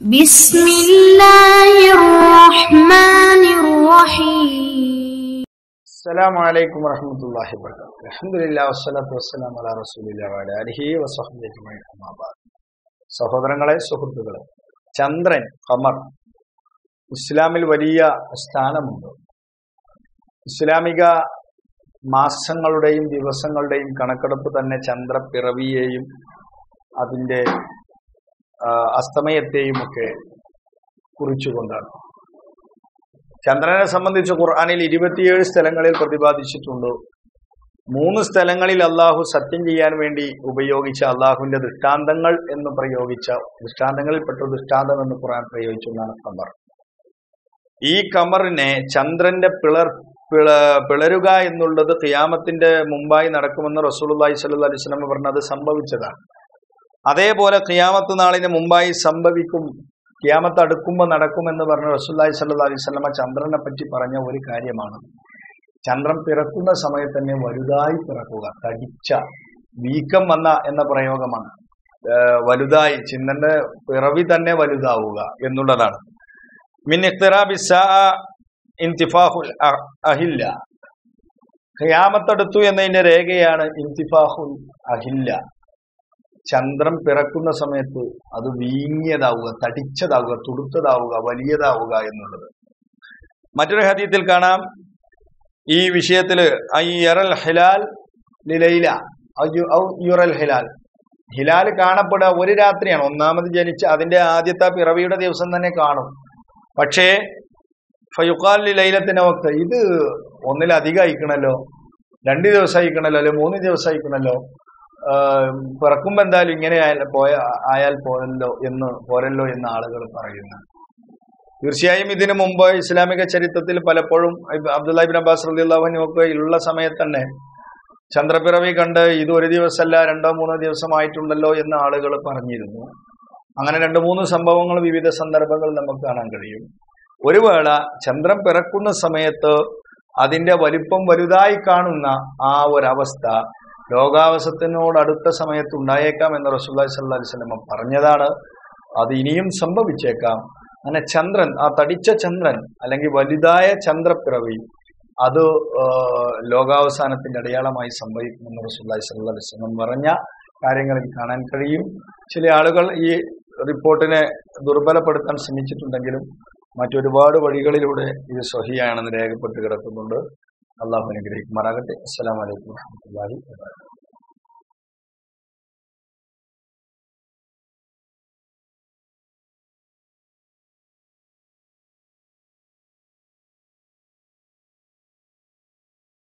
بسم الله الرحمن الرحيم السلام عليكم ورحمة الله وبركاته الحمد لله والصلاة والسلام على رسول الله وعلى آله وصحبه أجمعين أما بعد സഹോദരങ്ങളെ സുഹൃത്തുക്കളെ ചന്ദ്രൻ ഖമർ ഇസ്ലാമിൽ വലിയ സ്ഥാനമുണ്ട് ഇസ്ലാമിക മാസങ്ങളുടെയും ദിവസങ്ങളുടെയും കണക്കെടുപ്പ് തന്നെ ചന്ദ്രപ്പിറവിയെയും അതിൻ്റെ ആ, അസ്തമയത്തെയും ഒക്കെ കുറിച്ചുകൊണ്ടാണ് ചന്ദ്രനെ സംബന്ധിച്ച് ഖുർആനിൽ ഇരുപത്തിയേഴ് സ്ഥലങ്ങളിൽ പ്രതിപാദിച്ചിട്ടുണ്ട് മൂന്ന് സ്ഥലങ്ങളിൽ അള്ളാഹു സത്യം ചെയ്യാൻ വേണ്ടി ഉപയോഗിച്ച അള്ളാഹുവിന്റെ ദൃഷ്ടാന്തങ്ങൾ എന്ന് പ്രയോഗിച്ച ദൃഷ്ടാന്തങ്ങളിൽപ്പെട്ട ദൃഷ്ടാന്തം എന്ന് ഖുർആൻ പ്രയോഗിച്ചു എന്നാണ് ഖമർ ഈ ഖമറിനെ ചന്ദ്രന്റെ പിളർ പിള പിളരുക എന്നുള്ളത് ഖിയാമത്തിന്റെ മുമ്പായി നടക്കുമെന്ന് റസൂലുള്ളാഹി സ്വല്ലല്ലാഹി അലൈഹി വസല്ലം പറഞ്ഞത് സംഭവിച്ചതാണ് അതേപോലെ ഖിയാമത്ത് നാളിന് മുമ്പായി സംഭവിക്കും ഖിയാമത്ത് അടുക്കുമ്പോൾ നടക്കുമെന്ന് പറഞ്ഞ റസൂല്ലായി സല്ലു അലൈഹി സ്വലമ ചന്ദ്രനെ പറ്റി പറഞ്ഞ ഒരു കാര്യമാണ് ചന്ദ്രൻ പിറക്കുന്ന സമയത്ത് തന്നെ വലുതായി പിറക്കുക തടിച്ച വീക്കം വന്ന എന്ന പ്രയോഗമാണ് ഏർ വലുതായി ചിന്തന്റെ പിറവി തന്നെ വലുതാവുക എന്നുള്ളതാണ് മിൻ ഇഖ്തിറാബി സ്സാഅ ഇന്തിഫാഹുൽ അ- അഹില്ല ഖിയാമത്തടുത്തു എന്നതിന്റെ രേഖയാണ് ഇന്തിഫാഹുൽ അഹില്ല ചന്ദ്രൻ പിറക്കുന്ന സമയത്ത് അത് വീങ്ങിയതാവുക തടിച്ചതാവുക തുടുത്തതാവുക വലിയതാവുക എന്നുള്ളത് മറ്റൊരു ഹദീത്തിൽ കാണാം ഈ വിഷയത്തില് ഐ യറൽ ഹിലാൽ ലിലൈല ഔ യു- ഔ യുറൽ ഹിലാൽ ഹിലാൽ കാണപ്പെടുക ഒരു രാത്രിയാണ് ഒന്നാമത് ജനിച്ച അതിന്റെ ആദ്യത്തെ പിറവിയുടെ ദിവസം തന്നെ കാണും പക്ഷേ ഫയുഖാൽ ലൈലത്തിന്റെ വക്ത് ഇത് ഒന്നിലധികം അയക്കണല്ലോ രണ്ട് ദിവസം അയക്കണല്ലോ അല്ലെ മൂന്ന് ദിവസം അയക്കണല്ലോ ആഹ് പിറക്കുമ്പോ എന്തായാലും ഇങ്ങനെ ആയാൽ പോയ ആയാൽ പോരല്ലോ എന്ന് പോരല്ലോ എന്ന് ആളുകൾ പറയുന്നു തീർച്ചയായും ഇതിനു മുമ്പ് ഇസ്ലാമിക ചരിത്രത്തിൽ പലപ്പോഴും ഇബ് അബ്ദുല്ലാഹിബിൻ അബ്ബാസ് റളിയല്ലാഹു ഒക്കെ ഉള്ള സമയത്ത് തന്നെ ചന്ദ്രപ്പിറവി കണ്ട് ഇത് ഒരു ദിവസമല്ല രണ്ടോ മൂന്നോ ദിവസമായിട്ടുണ്ടല്ലോ എന്ന് ആളുകൾ പറഞ്ഞിരുന്നു അങ്ങനെ രണ്ട് മൂന്ന് സംഭവങ്ങൾ വിവിധ സന്ദർഭങ്ങളിൽ നമുക്ക് കാണാൻ കഴിയും ഒരു വേള ചന്ദ്രൻ പിറക്കുന്ന സമയത്ത് അതിന്റെ വലിപ്പം വലുതായി കാണുന്ന ആ ഒരവസ്ഥ ലോകാവസത്തിനോട് അടുത്ത സമയത്ത് ഉണ്ടായേക്കാം എന്ന് റസൂല്ലായി സല്ലല്ലാഹു അലൈഹി വസല്ലം പറഞ്ഞതാണ് അത് ഇനിയും സംഭവിച്ചേക്കാം അങ്ങനെ ചന്ദ്രൻ ആ തടിച്ച ചന്ദ്രൻ അല്ലെങ്കിൽ വലുതായ ചന്ദ്രപ്പിറവി അത് ആ, ലോകാവസാനത്തിന്റെ അടയാളമായി സംഭവിക്കുമെന്ന് റസൂല്ലായി സല്ലല്ലാഹു അലൈഹി വസല്ലം പറഞ്ഞ കാര്യങ്ങളിൽ കാണാൻ കഴിയും ചില ആളുകൾ ഈ റിപ്പോർട്ടിനെ ദുർബലപ്പെടുത്താൻ ശ്രമിച്ചിട്ടുണ്ടെങ്കിലും മറ്റൊരുപാട് വഴികളിലൂടെ ഇത് സ്വഹിയാണെന്ന് രേഖപ്പെട്ട് കിടക്കുന്നുണ്ട് അള്ളാഹു അനുഗ്രഹിക്കുമാറാകട്ടെ അസ്സലാമലൈക്കും വാഹമത്തല്ലാഹി വാബറകാതുഹു